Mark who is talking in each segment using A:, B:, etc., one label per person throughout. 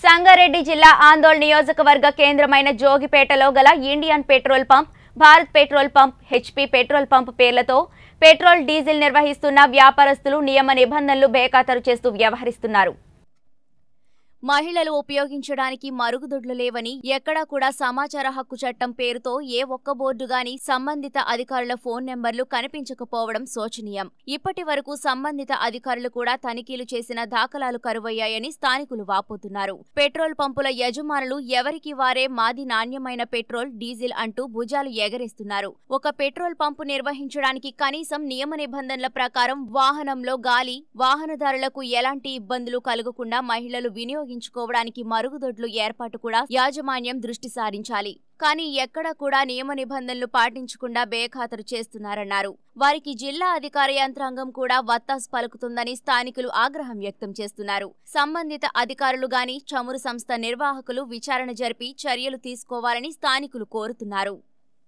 A: సంగారెడ్డి జిల్లా ఆందోళన నియోజకవర్గ కేంద్రమైన జోగిపేటలో గల Indian petrol pump Bharat petrol pump HP petrol pump పేర్లతో పెట్రోల్ డీజిల్ నిర్వహిస్తున్న వ్యాపారస్తులు నియమ నిబంధనలు బేఖాతరు చేస్తూ వ్యవహరిస్తున్నారు మహిళలు ఉపయోగించడానికి మరుగుదొడ్లు లేవని ఎక్కడా కూడా సమాచార హక్కు చట్టం పేరుతో ఏ ఒక్క బోర్డు గాని సంబంధిత అధికారుల ఫోన్ నెంబర్లు కనిపించకపోవడం శోచనీయం ఇప్పటి వరకు సంబంధిత అధికారులు కూడా తనిఖీలు చేసిన దాఖలాలు కరువయ్యాయని స్థానికులు వాపోతున్నారు పెట్రోల్ పంపుల యజమానులు ఎవరికి వారే మాది నాణ్యమైన పెట్రోల్ డీజిల్ అంటూ భుజాలు ఎగరేస్తున్నారు ఒక పెట్రోల్ పంపు నిర్వహించడానికి కనీసం నియమ నిబంధనల ప్రకారం వాహనంలో గాలి వాహనదారులకు ఎలాంటి ఇబ్బందులు కలగకుండా మహిళలు వినియోగించుకోవడానికి మరుగుదొడ్లు ఏర్పాటు కూడా యాజమాన్యం దృష్టి సారించాలి కానీ ఎక్కడా కూడా నియమ నిబంధనలు పాటించకుండా బేఖాతరు చేస్తున్నారన్నారు వారికి జిల్లా అధికార యంత్రాంగం కూడా వత్తాసు పలుకుతుందని స్థానికులు ఆగ్రహం వ్యక్తం చేస్తున్నారు సంబంధిత అధికారులు గాని చమురు సంస్థ నిర్వాహకులు విచారణ జరిపి చర్యలు తీసుకోవాలని స్థానికులు కోరుతున్నారు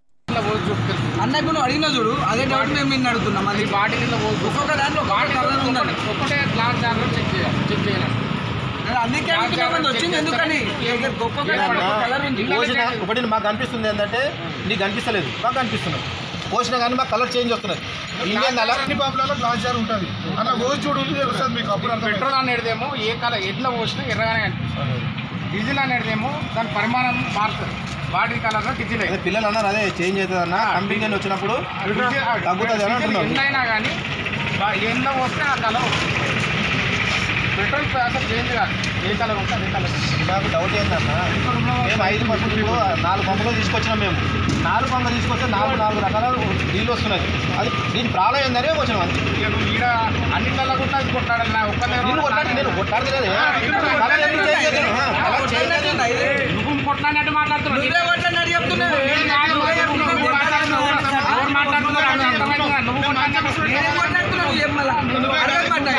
B: అన్నకు నువ్వు అడిగినా చూడు అదే డౌట్ మేము నిన్ను అడుగుతున్నాం అది
C: అది బాటిల్ కింద పోదు
B: ఒక్కొక్క దాంట్లో ఒక్కొక్క కలర్ ఉందండి
C: ఒక్కటే గ్లాస్ జాగ్రత్త చెక్ చేయాలి చెక్ చేయాలి
B: నేను అందుకే అడుగుతున్నాం అది వచ్చింది ఎందుకని ఒక్కొక్క దాంట్లో ఒక్కొక్క కలర్ ఉంది
D: పోసిన ఒకటి మాకు కనిపిస్తుంది ఏంటంటే నీకు కనిపిస్తలేదు మాకు కనిపిస్తున్నాయి పోసిన కానీ మాకు కలర్ చేంజ్ వస్తున్నది ఇండియన్ అలా
E: అన్ని పంపులలో గ్లాస్ జార్ ఉంటుంది అలా రోజు చూడు వస్తుంది మీకు అప్పుడు అర్థం
C: పెట్రోల్ అనేటిదేమో ఏ కలర్ ఎట్లా పోసినా ఎర్రగానే కనిపిస్తుంది డీజిల్ అనేటిదేమో దాని పరిమాణం మారుతుంది బాటిల్ కలర్లో డీజిల్
D: అదే పిల్లలు అన్నారు అదే చేంజ్ అవుతుంది అన్న కంపెనీ నుంచి వచ్చినప్పుడు తగ్గుతుంది అని అంటున్నారు
C: ఎన్నైనా కానీ ఎండ్లో పోస్తే ఆ కలర్ వస్తుంది పెట్రోల్ అసలు చేంజ్ కాదు ఏ కలర్ ఉంటే అదే కలర్
D: నాకు డౌట్ ఏంటన్నా మేము ఐదు పంపులు ఇప్పుడు నాలుగు పంపులు తీసుకొచ్చినాం మేము నాలుగు పంపులు తీసుకొస్తే నాలుగు నాలుగు రకాల నీళ్ళు వస్తున్నాయి అది దీని ప్రాబ్లం ఏందనే వచ్చినాం అంతే
C: ఇక నువ్వు ఈడ అన్నిట్లలో కూడా అది కొట్టాడాలి నా ఒక్క
D: నేను కొట్టాడు నేను కొట్టాడలేదు కలర్ ఎందుకు చేంజ్ అవుతుంది? ఆ, కలర్ చేంజ్ అవుతుంది.
C: నువ్వు కొట్లాడినట్టు మాట్లాడుతున్నావు
B: నువ్వే కొట్టన్నాడు చెప్తున్నావు
C: ఏం కాదు, నువ్వు మాట్లాడుతున్నావు. ఎవరు మాట్లాడుతున్నారో నాకు అర్థమవుతుందా? నువ్వు కొట్లాడినప్పుడు
B: నేను కొట్టాడుతున్నావు ఏం మళ్ళా అడగమంటా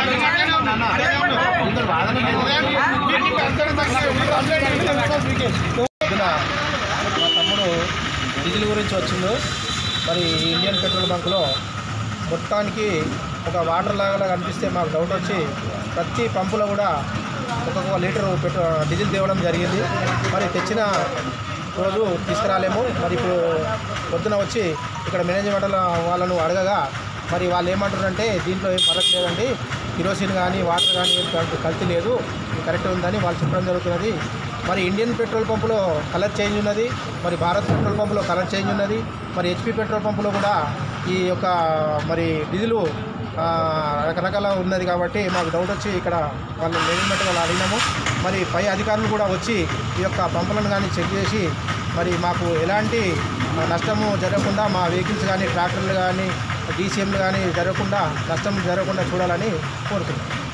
D: ఇందులో వాదన లేదు. పొద్దున మా తమ్ముడు డీజిల్ గురించి వచ్చిండు మరి ఈ ఇండియన్ పెట్రోల్ బంక్లో మొత్తానికి ఒక వాటర్ లాగా కనిపిస్తే మాకు డౌట్ వచ్చి ప్రతి పంపులో కూడా ఒక్కొక్క లీటర్ పెట్రో డీజిల్ తేవడం జరిగింది మరి తెచ్చిన రోజు తీసుకురాలేము మరి ఇప్పుడు పొద్దున వచ్చి ఇక్కడ మేనేజ్మెంట్ వాళ్ళను అడగగా మరి వాళ్ళు ఏమంటారంటే దీంట్లో ఏం పడక లేదండి కిరోసిన్ కానీ వాటర్ కానీ ఏం కల్- కల్తీ లేదు ఇది కరెక్ట్ ఉందని వాళ్ళు చెప్పడం జరుగుతున్నది మరి ఇండియన్ పెట్రోల్ పంపులో కలర్ చేంజ్ ఉన్నది మరి భారత్ పెట్రోల్ పంపులో కలర్ చేంజ్ ఉన్నది మరి హెచ్పి పెట్రోల్ పంపులో కూడా ఈ యొక్క మరి డీజిలు ఆ, రకరకాల ఉన్నది కాబట్టి మాకు డౌట్ వచ్చి ఇక్కడ వాళ్ళ మేనేజ్మెంట్ వాళ్ళు అడిగినాము మరి పై అధికారులు కూడా వచ్చి ఈ యొక్క పంపులను కానీ చెక్ చేసి మరి మాకు ఎలాంటి ఆ, నష్టము జరగకుండా మా వెహికల్స్ కానీ ట్రాక్టర్లు కానీ డీసీఎంలు కానీ జరగకుండా నష్టం జరగకుండా చూడాలని కోరుతున్నాం